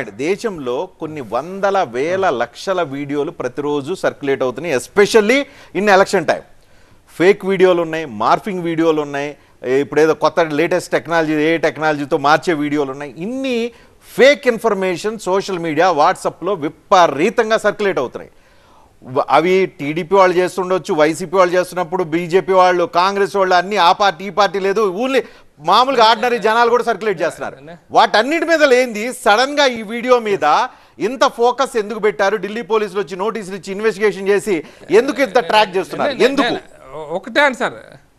దేశంలో కొన్ని వందల వేల లక్షల వీడియోలు ప్రతిరోజు సర్క్యులేట్ అవుతున్నాయి especially in election time fake వీడియోలు ఉన్నాయి మార్ఫింగ్ వీడియోలు ఉన్నాయి ఏ ఇప్పుడు ఏదో కొత్త లేటెస్ట్ టెక్నాలజీ ఏ టెక్నాలజీతో మార్చే వీడియోలు ఉన్నాయి ఇన్ని ఫేక్ ఇన్ఫర్మేషన్ సోషల్ మీడియా వాట్సాప్లో విపరీతంగా సర్క్యులేట్ అవుతున్నాయి వ- అవి టీడీపీ వాళ్ళు చేస్తుండొచ్చు వైసీపీ వాళ్ళు చేస్తున్నప్పుడు బీజేపీ వాళ్ళు కాంగ్రెస్ వాళ్ళు అన్ని ఆ పార్టీ ఈ పార్టీ లేదు ఓన్లీ మామూలుగా ఆర్డినరీ జనాలు కూడా సర్క్యులేట్ చేస్తున్నారు వాటన్నిటి మీద లేనిది సడన్ గా ఈ వీడియో మీద ఇంత ఫోకస్ ఎందుకు పెట్టారు ఢిల్లీ పోలీసులు వచ్చి నోటీసులు ఇచ్చి ఇన్వెస్టిగేషన్ చేసి ఎందుకు ఇంత ట్రాక్ చేస్తున్నారు నే- ఎందుకు నే- ఒకటే ఆన్సర్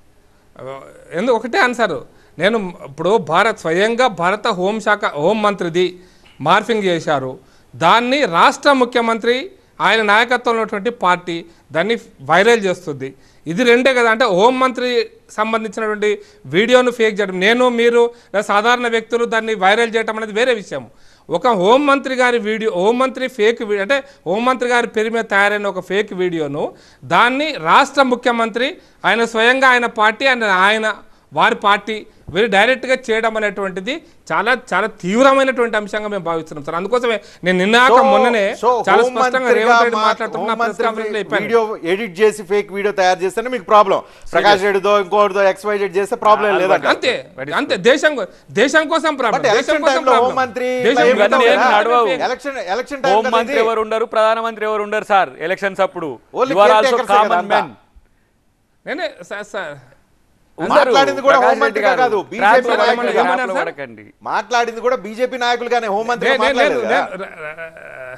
ఎందుకు ఒకటే ఆన్సర్ నేను ఇప్పుడు భారత్ స్వయంగా భారత హోంశాఖ హోం మంత్రిది మార్ఫింగ్ చేశారు దాన్ని రాష్ట్ర ముఖ్యమంత్రి ఆయన నాయకత్వంలో ఉన్నటువంటి పార్టీ దాన్ని వైరల్ చేస్తుంది ఇది రెండే కదా అంటే హోం మంత్రి సంబంధించినటువంటి వీడియోను ఫేక్ చేయడం నేను మీరు లేదా సాధారణ వ్యక్తులు దాన్ని వైరల్ చేయడం అనేది వేరే విషయం ఒక హోంమంత్రి గారి వీడియో హోంమంత్రి ఫేక్ వీడియో అంటే హోంమంత్రి గారి పేరు మీద తయారైన ఒక ఫేక్ వీడియోను దాన్ని రాష్ట్ర ముఖ్యమంత్రి ఆయన స్వయంగా ఆయన పార్టీ ఆయన ఆయన వారి పార్టీ వీరు డైరెక్ట్గా చేయడం అనేటువంటిది చాలా చాలా తీవ్రమైనటువంటి అంశంగా మేము భావిస్తున్నాం సార్ అందుకోసమే నేను నిన్నాక మొన్ననే సో చాలా హోం స్పష్టంగా మంత్రిగా రేవంత్ రెడ్డి మా- మాట్లాడుతున్న హోం ప్రెస్ మంత్రి కాన్ఫరెన్స్లో చెప్పాను వీడియో ఎడిట్ చేసి ఫేక్ వీడియో తయారు చేస్తేనే మీకు ప్రాబ్లం ప్రకాష్ రెడ్డితో ఇంకోటితో ఎక్స్వైజెడ్ చేస్తే ప్రాబ్లం లేదంట అంతే అంతే దేశం కో- దేశం కోసం బట్ ప్రాబ్లం దేశం ఎలక్షన్ కోసం టైంలో హోం ప్రాబ్లం మంత్రి దేశం ఇట్లా కోసం ఏమి ఏం ఉండవు నడవవు. కదా? ఎలక్షన్ ఎలక్షన్ టైం హోం కదా మంత్రి ఇది. ఎవరు ఉండరు ప్రధానమంత్రి ఎవరు ఉండరు సార్ ఎలక్షన్స్ అప్పుడు Only you are also caretakers ఏ కదా కామన్ అంతా. మెన్ నేనే సార్ సార్ మాట్లాడింది కూడా హోం మంత్రిగా కాదు బీజేపీ నాయకులుగా ఏమన్నారు సార్? పడకండి మాట్లాడింది కూడా బీజేపీ నాయకులుగానే హోంమంత్రి నే- నే- మాట్లాడలేదు నేను- కదా? నేను-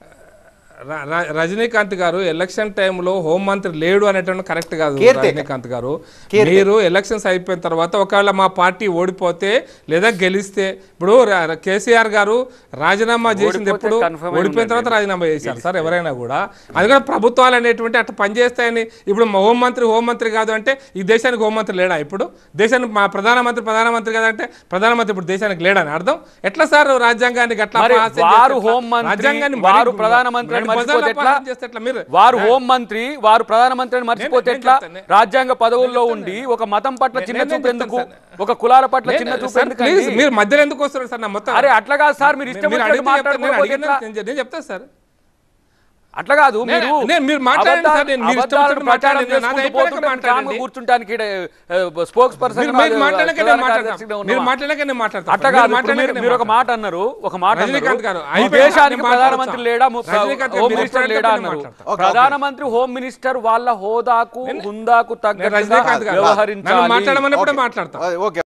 ర- ర- రజనీకాంత్ గారు ఎలక్షన్ టైంలో హోంమంత్రి లేడు అనేటువంటి కరెక్ట్ కాదు Caretaker. రజనీకాంత్ గారు Caretaker. మీరు ఎలక్షన్స్ అయిపోయిన తర్వాత ఒకవేళ మా పార్టీ ఓడిపోతే లేదా గెలిస్తే ఇప్పుడు ర- ర- కేసీఆర్ గారు రాజీనామా చేసింది ఓడిపోతే ఎప్పుడు confirm అయి ఓడిపోయిన తర్వాత ఉండండి. రాజీనామా చేశారు సార్ ఎవరైనా కూడా అది కూడా ప్రభుత్వాలు అనేటువంటి అట్లా పనిచేస్తాయని ఇప్పుడు మా హోంమంత్రి హోంమంత్రి కాదు అంటే ఈ దేశానికి హోంమంత్రి లేడా ఇప్పుడు దేశానికి మా ప్రధానమంత్రి ప్రధానమంత్రి కాదంటే ప్రధానమంత్రి ఇప్పుడు దేశానికి లేడని అర్థం ఎట్లా సార్ రాజ్యాంగాన్ని గట్లా మరి పాస్ చేస్తే వారు ఎట్లా? హోం మంత్రి రాజ్యాంగాన్ని వారు మరి- ప్రధానమంత్రి అని మరి మర్చిపోతే బజార్లో ఎట్లా పాలన చేస్తే ఎట్లా మీరు వారు హోం మంత్రి వారు ప్రధానమంత్రి అని మర్చిపోతే నేను ఎట్లా చెప్తాను. రాజ్యాంగ పదవుల్లో నేను ఉండి చెప్తాను. ఒక మతం పట్ల నేను- చిన్న నేను చూపు ఎందుకు చెప్తాను ఒక కులాల పట్ల చిన్న నేను- చూపు సార్, ఎందుకు ప్లీజ్ మీరు మధ్యలో ఎందుకు వస్తున్నారు సార్ నా మొత్తం అరే అట్లా కాదు సార్ మీరు ఇష్టం మీరు వచ్చినట్టు అడిగితే చెప్తాను, నేను మాట్లాడుకోకపోతే అడిగిన ఎట్లా? నేను చెప్తాను సార్ అట్లా కాదు నేను- మీరు నేను- మీరు మాట్లాడండి సార్, నేను మీరు ఇష్టం అబద్ధాలను వచ్చినట్టు ప్రచారం మాట్లాడండి, నాది చేసుకుంటూ అయిపోయాక పోతుంటే మాట్లాడండి. కామ్గా కూర్చుంటానికి స్పోక్స్ పర్సన్ మీరు మీరు మాట్లాడక నేను మాట్లాడతాను మీరు మాట్లాడక నేను మాట్లాడతాను అట్లా మీరు కాదు ఇప్పుడు మాట్లాడక మీరు నేను మీరు ఒక మాట్లాడతాను. మాట అన్నారు ఒక మాట అన్నారు. రజనీకాంత్ గారు, ఈ అయిపోయాక దేశానికి నేను ప్రధానమంత్రి మాట్లాడతాను. లేడా ము- రజనీకాంత్ గారు, హోమ్ మీరు మినిస్టర్ మాట్లాడితే లేడా నేను అన్నారు మాట్లాడతాను. Okay, okay. ప్రధానమంత్రి హోమ్ మినిస్టర్ వాళ్ళ హోదాకు హుందాకు నేను తగ్గట్టుగా రజనీకాంత్ గారు నన్ను వ్యవహరించాలి మాట్లాడమన్నప్పుడే మాట్లాడతాను ఓకే